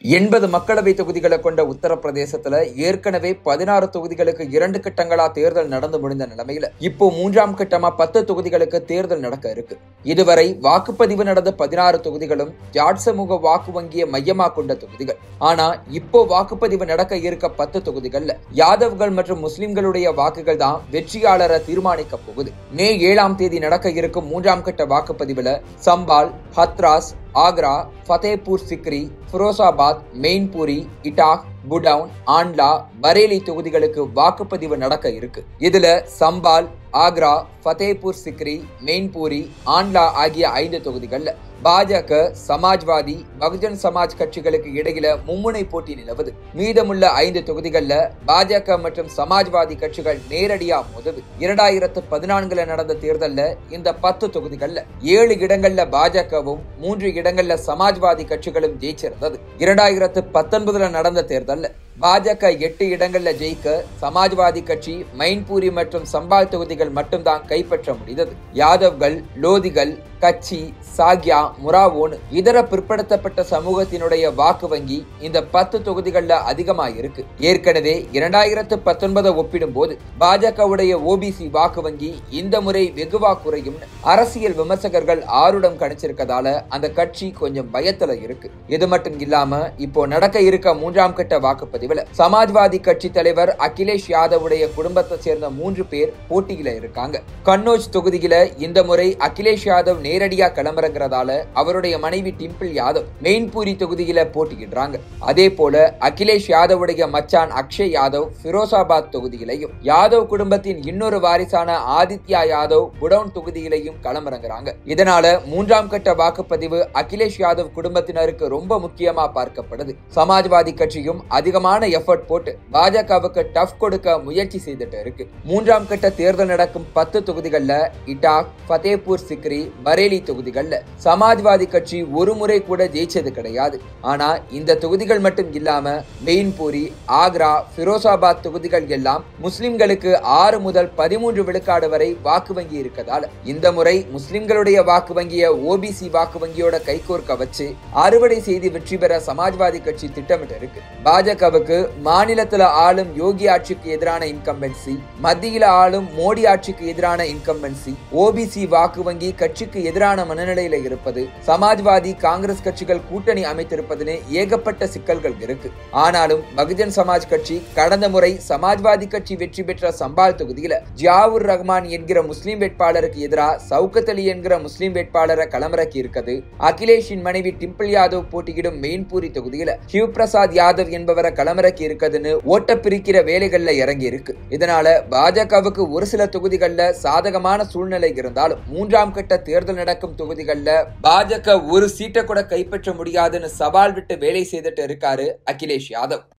எண்பது மக்களவை தொகுதிகளை கொண்ட உத்தரப்பிரதேசத்துல ஏற்கனவே பதினாறு தொகுதிகளுக்கு இரண்டு கட்டங்களா தேர்தல் நடந்து முடிந்த நிலைமையில இப்போ மூன்றாம் கட்டமா பத்து தொகுதிகளுக்கு தேர்தல் நடக்க இருக்கு இதுவரை வாக்குப்பதிவு நடந்த பதினாறு தொகுதிகளும் ஜாட் சமூக வாக்கு வங்கியை மையமா கொண்ட தொகுதிகள் ஆனா இப்போ வாக்குப்பதிவு நடக்க இருக்க பத்து தொகுதிகள்ல யாதவ்கள் மற்றும் முஸ்லிம்களுடைய வாக்குகள் தான் வெற்றியாளரை தீர்மானிக்க போகுது மே ஏழாம் தேதி நடக்க இருக்கும் மூன்றாம் கட்ட வாக்குப்பதிவுல சம்பால் ஹத்ராஸ் ஆக்ரா ஃபதேபூர் சிக்ரி ஃபிரோசாபாத் மெயின்பூரி இட்டாக் புடவுன் ஆண்ட்லா பரேலி தொகுதிகளுக்கு வாக்குப்பதிவு நடக்க இருக்கு இதுல சம்பால் ஆக்ரா ஃபதேபூர் சிக்ரி மெயின்பூரி ஆண்ட்லா ஆகிய ஐந்து தொகுதிகள்ல பாஜக சமாஜ்வாதி பகுஜன் சமாஜ் கட்சிகளுக்கு இடையில மும்முனை போட்டி நிலவுது மீதமுள்ள ஐந்து தொகுதிகள்ல பாஜக மற்றும் சமாஜ்வாதி கட்சிகள் நேரடியா மோதுது இரண்டாயிரத்து பதினான்குல நடந்த தேர்தல்ல இந்த பத்து தொகுதிகள்ல ஏழு இடங்கள்ல பாஜகவும் மூன்று இடங்கள்ல சமாஜ்வாதி கட்சிகளும் ஜெயிச்சிருந்தது இரண்டாயிரத்து பத்தொன்பதுல நடந்த தேர்தல்ல பாஜக எட்டு இடங்கள்ல ஜெயிக்க சமாஜ்வாதி கட்சி மைன்பூரி மற்றும் சம்பால் தொகுதிகள் மட்டும்தான் கைப்பற்ற முடிந்தது யாதவ்கள் லோதிகள் கட்சி சாக்யா முராவோன் இதர பிற்படுத்தப்பட்ட சமூகத்தினுடைய வாக்கு வங்கி இந்த பத்து தொகுதிகள்ல அதிகமா இருக்கு ஏற்கனவே இரண்டாயிரத்து பத்தொன்பதை ஒப்பிடும் போது பாஜகவுடைய ஓபிசி வாக்கு வங்கி இந்த முறை வெகுவா குறையும் அரசியல் விமர்சகர்கள் ஆருடம் கணிச்சிருக்கதால அந்த கட்சி கொஞ்சம் பயத்துல இருக்கு இது மட்டும் இல்லாம இப்போ நடக்க இருக்க மூன்றாம் கட்ட வாக்குப்பதிவுல சமாஜ்வாதி கட்சி தலைவர் அகிலேஷ் யாதவுடைய குடும்பத்தை சேர்ந்த மூன்று பேர் போட்டியில இருக்காங்க கன்னோஜ் தொகுதியில இந்த முறை அகிலேஷ் யாதவ் நேரடியா கிளம்புறங்கிறதால அவருடைய மனைவி டிம்பிள் யாதவ் மெயின்பூரி தொகுதியில போட்டியிடுறாங்க அதே போல அகிலேஷ் யாதவுடைய மச்சான் அக்ஷய் யாதவ் ஃபிரோசாபாத் தொகுதியிலையும் யாதவ் குடும்பத்தின் இன்னொரு வாரிசான ஆதித்யா யாதவ் புடவுன் தொகுதியிலையும் களமிறங்குறாங்க இதனால மூன்றாம் கட்ட வாக்குப்பதிவு அகிலேஷ் யாதவ் குடும்பத்தினருக்கு ரொம்ப முக்கியமா பார்க்கப்படுது சமாஜ்வாதி கட்சியும் அதிகமான எஃபர்ட் போட்டு பாஜகவுக்கு டஃப் கொடுக்க முயற்சி செய்துட்டு இருக்கு மூன்றாம் கட்ட தேர்தல் நடக்கும் பத்து தொகுதிகள்ல இட்டாக் ஃபதேபூர் சிக்ரி பரேலி தொகுதிகள்ல சமாஜ்வாதி கட்சி ஒரு முறை கூட ஜெயிச்சது கிடையாது ஆனா இந்த தொகுதிகள் மட்டும் இல்லாம மெயின்பூரி ஆக்ரா ஃபிரோசாபாத் தொகுதிகள் எல்லாம் முஸ்லிம்களுக்கு ஆறு முதல் பதிமூன்று விழுக்காடு வரை வாக்கு வங்கி இருக்கதால இந்த முறை முஸ்லிம்களுடைய வாக்கு வங்கிய ஓபிசி வாக்கு வங்கியோட கைகோர்க்க வச்சு அறுவடை செய்து வெற்றி பெற சமாஜ்வாதி கட்சி திட்டமிட்டு இருக்கு பாஜகவுக்கு மாநிலத்துல ஆளும் யோகி ஆட்சிக்கு எதிரான இன்கம்பன்சி மத்தியில ஆளும் மோடி ஆட்சிக்கு எதிரான இன்கம்பன்சி ஓபிசி வாக்கு வங்கி கட்சிக்கு எதிரான மனநிலையில இருப்பது சமாஜ்வாதி காங்கிரஸ் கட்சிகள் கூட்டணி அமைத்திருப்பதுன்னு ஏகப்பட்ட சிக்கல்கள் இருக்கு ஆனாலும் பகுஜன் சமாஜ் கட்சி கடந்த முறை சமாஜ்வாதி கட்சி வெற்றி பெற்ற சம்பால் தொகுதியில ஜியாவுர் ரஹ்மான் என்கிற முஸ்லிம் வேட்பாளருக்கு எதிராக சவுகத் அலி என்கிற முஸ்லிம் வேட்பாளரை களமிறக்கி இருக்குது அகிலேஷின் மனைவி டிம்பிள் யாதவ் போட்டியிடும் மெயின்பூரி தொகுதியில சிவ் பிரசாத் யாதவ் என்பவரை களமிறக்கி இருக்குதுன்னு ஓட்ட பிரிக்கிற வேலைகள்ல இறங்கி இருக்கு இதனால பாஜகவுக்கு ஒரு சில தொகுதிகள்ல சாதகமான சூழ்நிலை இருந்தாலும் மூன்றாம் கட்ட தேர்தல் நடக்கும் தொகுதிகள்ல பாஜக ஒரு சீட்டை கூட கைப்பற்ற முடியாதுன்னு சவால் விட்டு வேலை செய்துட்டு இருக்காரு அகிலேஷ் யாதவ்